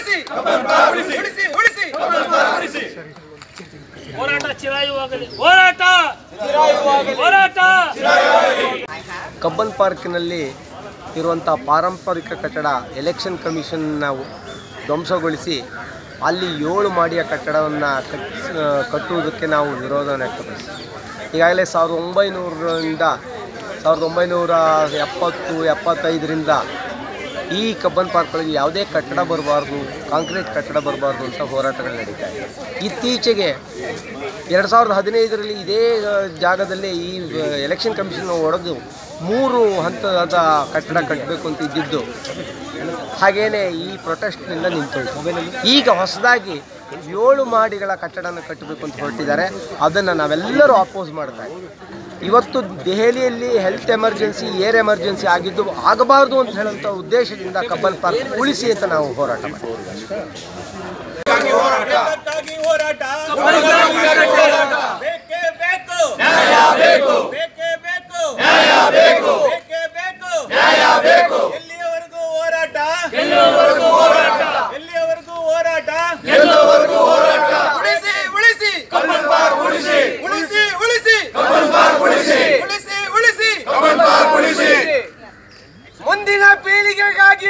ಉಳಿಸಿ ಉಳಿಸಿ ಉಳಿಸಿ ಹೋರಾಟ ಚಿರಾಯುವಾಗಲಿ ಹೋರಾಟ ಹೋರಾಟ ಕಬ್ಬನ್ ಪಾರ್ಕಿನಲ್ಲಿ ಇರುವಂಥ ಪಾರಂಪರಿಕ ಕಟ್ಟಡ ಎಲೆಕ್ಷನ್ ಕಮಿಷನ್ನ ಧ್ವಂಸಗೊಳಿಸಿ ಅಲ್ಲಿ ಏಳು ಮಾಡಿಯ ಕಟ್ಟಡವನ್ನು ಕಟ್ ಕಟ್ಟುವುದಕ್ಕೆ ನಾವು ವಿರೋಧ ವ್ಯಕ್ತಪಡಿಸ್ತೀವಿ ಈಗಾಗಲೇ ಸಾವಿರದ ಒಂಬೈನೂರರಿಂದ ಸಾವಿರದ ಒಂಬೈನೂರ ಎಪ್ಪತ್ತು ಎಪ್ಪತ್ತೈದರಿಂದ ಈ ಕಬ್ಬನ್ ಪಾರ್ಕ್ಗಳಿಗೆ ಯಾವುದೇ ಕಟ್ಟಡ ಬರಬಾರ್ದು ಕಾಂಕ್ರೀಟ್ ಕಟ್ಟಡ ಬರಬಾರ್ದು ಅಂತ ಹೋರಾಟಗಳು ನಡೀತಾ ಇದೆ ಇತ್ತೀಚೆಗೆ ಎರಡು ಸಾವಿರದ ಹದಿನೈದರಲ್ಲಿ ಇದೇ ಆ, ಜಾಗದಲ್ಲೇ ಈ ಎಲೆಕ್ಷನ್ ಕಮಿಷನ್ ಒಡೆದು ಮೂರು ಹಂತದ ಕಟ್ಟಡ ಕಟ್ಟಬೇಕು ಅಂತ ಇದ್ದಿದ್ದು ಹಾಗೇನೆ ಈ ಪ್ರೊಟೆಸ್ಟ್ನಿಂದ ನಿಂತೋಯ್ತು ಈಗ ಹೊಸದಾಗಿ ಏಳು ಮಾಡಿಗಳ ಕಟ್ಟಡನ ಕಟ್ಟಬೇಕು ಅಂತ ಹೊರಟಿದ್ದಾರೆ ಅದನ್ನು ನಾವೆಲ್ಲರೂ ಅಪೋಸ್ ಮಾಡ್ತಾ ಇದ್ದೀವಿ ಇವತ್ತು ದೆಹಲಿಯಲ್ಲಿ ಹೆಲ್ತ್ ಎಮರ್ಜೆನ್ಸಿ ಏರ್ ಎಮರ್ಜೆನ್ಸಿ ಆಗಿದ್ದು ಆಗಬಾರ್ದು ಅಂತ ಹೇಳುವಂಥ ಉದ್ದೇಶದಿಂದ ಕಬ್ಬನ್ ಪಾರ್ಕ್ ಉಳಿಸಿ ಅಂತ ನಾವು ಹೋರಾಟ ಮಾಡ್ತೀವಿ ಇದಕ್ಕಾಗಿ ಹೋರಾಟ ಬೇಕೇ ಬೇಕು ನ್ಯಾಯ ಬೇಕು ಬೇಕೇ ಬೇಕು ನ್ಯಾಯ ಬೇಕು ಬೇಕೇ ಬೇಕು ನ್ಯಾಯ ಬೇಕು ಎಲ್ಲಿಯವರೆಗೂ ಹೋರಾಟ ಎಲ್ಲಿಯವರೆಗೂ ಹೋರಾಟ ಎಲ್ಲಿಯವರೆಗೂ ಹೋರಾಟ ಎಲ್ಲವರೆಗೂ ಹೋರಾಟ ಉಳಿಸಿ ಉಳಿಸಿ ಕಬ್ಬನ್ ಪಾರ್ಕ್ ಉಳಿಸಿ ಉಳಿಸಿ ಉಳಿಸಿ ಕಬ್ಬನ್ ಪಾರ್ಕ್ ಉಳಿಸಿ ಉಳಿಸಿ ಉಳಿಸಿ ಕಬ್ಬನ್ ಪಾರ್ಕ್ ಉಳಿಸಿ ಮುಂದಿನ ಪೀಳಿಗೆಗಾಗಿ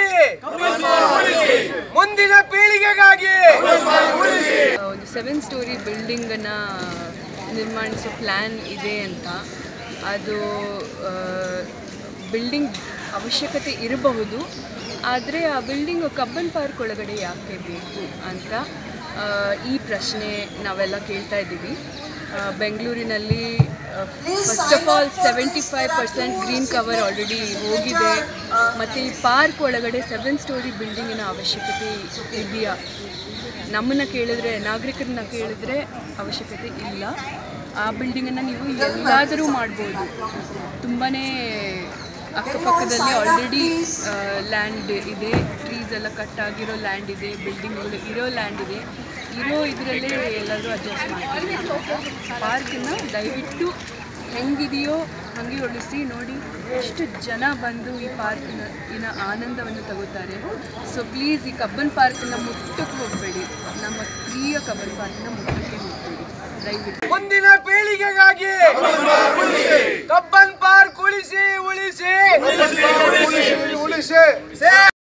ಮುಂದಿನ ಪೀಳಿಗೆಗಾಗಿ ಒಂದು ಸೆವೆನ್ ಸ್ಟೋರಿ ಬಿಲ್ಡಿಂಗನ್ನು ನಿರ್ಮಾಣಿಸೋ ಪ್ಲ್ಯಾನ್ ಇದೆ ಅಂತ ಅದು ಬಿಲ್ಡಿಂಗ್ ಅವಶ್ಯಕತೆ ಇರಬಹುದು ಆದರೆ ಆ ಬಿಲ್ಡಿಂಗ್ ಕಬ್ಬನ್ ಪಾರ್ಕ್ ಒಳಗಡೆ ಯಾಕೆ ಬೇಕು ಅಂತ ಆ, ಈ ಪ್ರಶ್ನೆ ನಾವೆಲ್ಲ ಕೇಳ್ತಾ ಇದ್ದೀವಿ ಆ, ಬೆಂಗಳೂರಿನಲ್ಲಿ first of all seventy five percent green cover already ಹೋಗಿದೆ ಮತ್ತು ಈ ಪಾರ್ಕ್ ಒಳಗಡೆ ಸೆವೆನ್ ಸ್ಟೋರಿ ಬಿಲ್ಡಿಂಗಿನ ಅವಶ್ಯಕತೆ ಇದೆಯಾ ನಮ್ಮನ್ನು ಕೇಳಿದ್ರೆ ನಾಗರಿಕರನ್ನ ಕೇಳಿದ್ರೆ ಅವಶ್ಯಕತೆ ಇಲ್ಲ ಆ ಬಿಲ್ಡಿಂಗನ್ನು ನೀವು ಎಲ್ಲಾದರೂ ಮಾಡ್ಬೋದು ತುಂಬಾ ಅಕ್ಕಪಕ್ಕದಲ್ಲಿ ಆಲ್ರೆಡಿ ಲ್ಯಾಂಡ್ ಇದೆ ಟ್ರೀಸ್ ಎಲ್ಲ ಕಟ್ ಆಗಿರೋ ಲ್ಯಾಂಡ್ ಇದೆ ಬಿಲ್ಡಿಂಗ್ಗಳು ಇರೋ ಲ್ಯಾಂಡ್ ಇದೆ ಇರೋ ಇದರಲ್ಲೇ ಎಲ್ಲರೂ ಅಡ್ಜಸ್ಟ್ ಮಾಡ್ತೀವಿ ಪಾರ್ಕನ್ನು ದಯವಿಟ್ಟು ಹೆಂಗಿದೆಯೋ ಹಾಗೆ ಉಳಿಸಿ ನೋಡಿ ಎಷ್ಟು ಜನ ಬಂದು ಈ ಪಾರ್ಕ್ನ ಇನ ಆನಂದವನ್ನು ತಗೋತಾರೆ ಸೊ ಪ್ಲೀಸ್ ಈ ಕಬ್ಬನ್ ಪಾರ್ಕನ್ನ ಮುಟ್ಟಕ್ಕೆ ಹೋಗಬೇಡಿ ನಮ್ಮ ಪ್ರಿಯ ಕಬ್ಬನ್ ಪಾರ್ಕ್ನ ಮುಟ್ಟಕ್ಕೆ ಹೋಗಬೇಡಿ ದಯವಿಟ್ಟು ಮುಂದಿನ ಪೀಳಿಗೆಗಾಗಿ ಕಬ್ಬನ್ ಪಾರ್ಕ್ ಉಳಿಸಿ ಉಳಿಸಿ ಉಳಿಸಿ